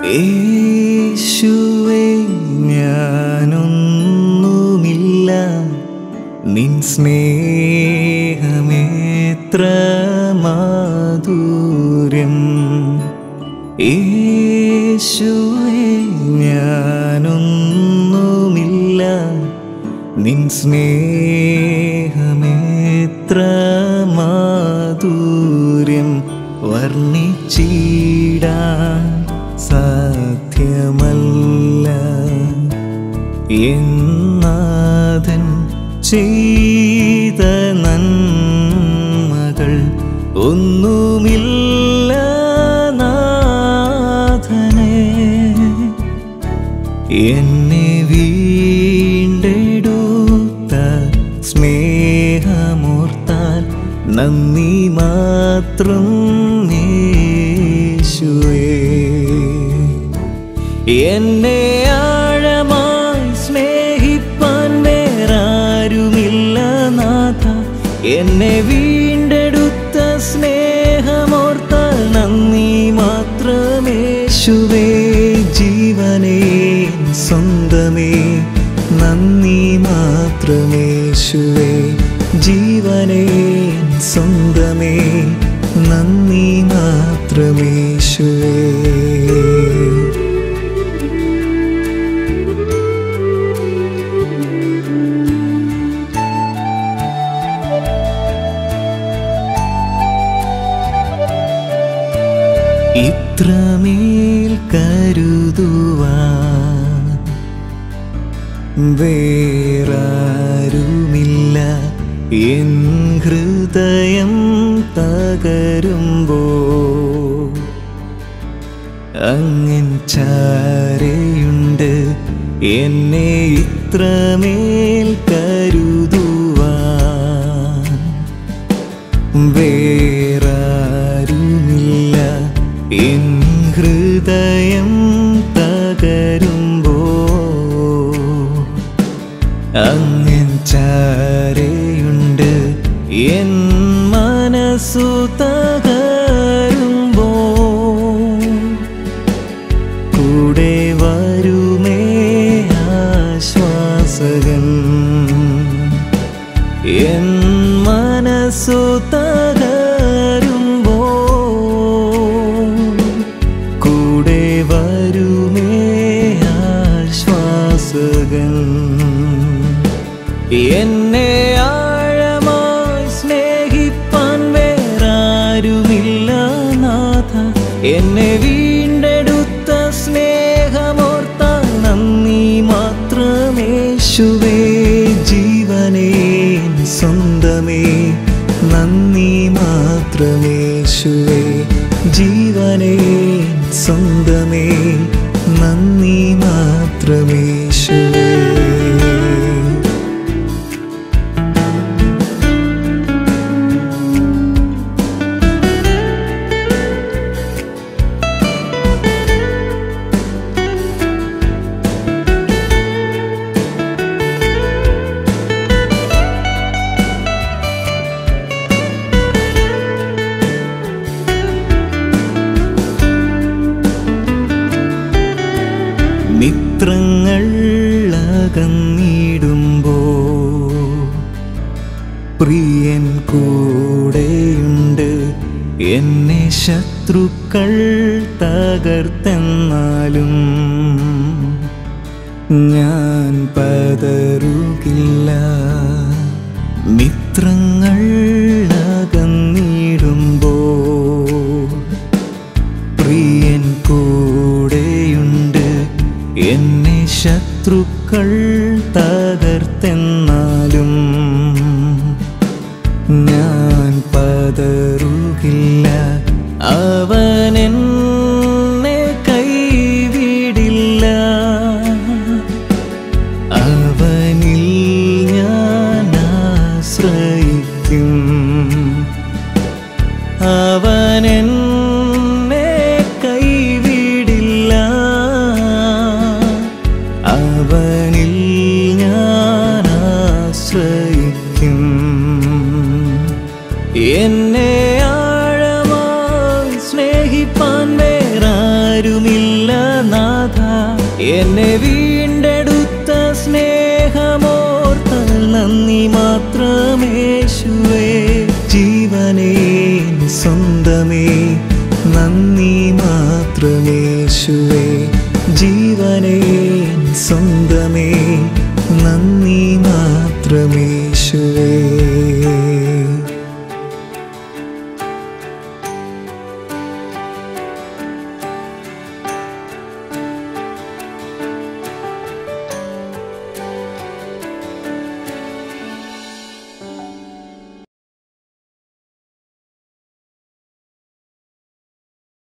യേശുവേ ഞാനൊന്നുമില്ല നിൻ സ്നേഹമേത്ര മാധുര്യം യേശുവേ ഞാനൊന്നുമില്ല നിൻ സ്നേഹമേത്ര മാധുര്യം വർണ്ണിച്ചിടാൻ സാധ്യമല്ല എന്നാഥൻ ചെയ്ത നന്മകൾ ഒന്നുമില്ല നാഥനെ എന്നെ വീണ്ടെടുത്ത സ്നേഹമോർത്താൽ നന്ദി മാത്രം യേശുവേ എന്നെ ആഴമായി സ്നേഹിപ്പാൻ വേറാരുമില്ല നാഥ എന്നെ വീണ്ടെടുത്ത സ്നേഹമോർത്താൽ നന്ദി മാത്രമേശുവേ ജീവനേ സ്വന്തമേ നന്ദി മാത്രമേശുവേ ജീവനേ സ്വന്തമേ നന്ദി മാത്രമേശുവേ ഇത്രമേൽ കരുതുവാൻ വേറാരുമില്ല എൻ ഹൃദയം തകരുമ്പോ അങ്ങൻ ചാരയുണ്ട് എന്നെ ഇത്രമേൽ കരുതുവാൻ വേറാരുമില്ല എൻ ഹൃദയം തകരുമ്പോ അങ്ങൻ ചാരയുണ്ട് എൻ മനസ്സു തകരുമ്പോ കൂടെ വരുമേ ആശ്വാസകൻ എൻ മനസ്സു തകരുമ്പോ കൂടെ വരുമേ ആശ്വാസകൻ എന്നെ ആഴമായി സ്നേഹിപ്പാൻ വേറാരുമില്ല നാഥ എന്നെ വീണ്ടെടുത്ത സ്നേഹമോർത്താൽ നന്ദി മാത്രമേശുവേ ജീവനേ സ്വന്തമേ നന്ദി മാത്രമേശുവേ ജീവനേ സ്വന്തമേ നന്ദി മാത്രമേശുവേ മിത്രങ്ങൾ അകന്നിടുമ്പോ പ്രിയൻ കൂടെയുണ്ട് എന്നെ ശത്രുക്കൾ തകർത്തെന്നാലും ഞാൻ പതറുകില്ല മിത്രങ്ങൾ അകന്നിടുമ്പോ പ്രിയൻ കൂടെയുണ്ട് എന്നെ ശത്രുക്കൾ തകർത്തെന്നാലും ഞാൻ പതറുകില്ല അവൻ എന്നെ കൈവിടില്ല അവനിൽ ഞാൻ ആശ്രയിക്കും അവൻ എന്നെ കൈവിടില്ല അവനിൽ ഞാൻ ആശ്രയിക്കും എന്നെ ആഴമായി സ്നേഹിപ്പാൻ വേറാരുമില്ല എന്നെ വീണ്ടെടുത്ത സ്നേഹമോർത്താൽ നന്ദി മാത്രമേശുവേ ജീവനേ സ്വന്തമേ നന്ദി മാത്രമേശുവേ ജീവനേ സ്വന്തം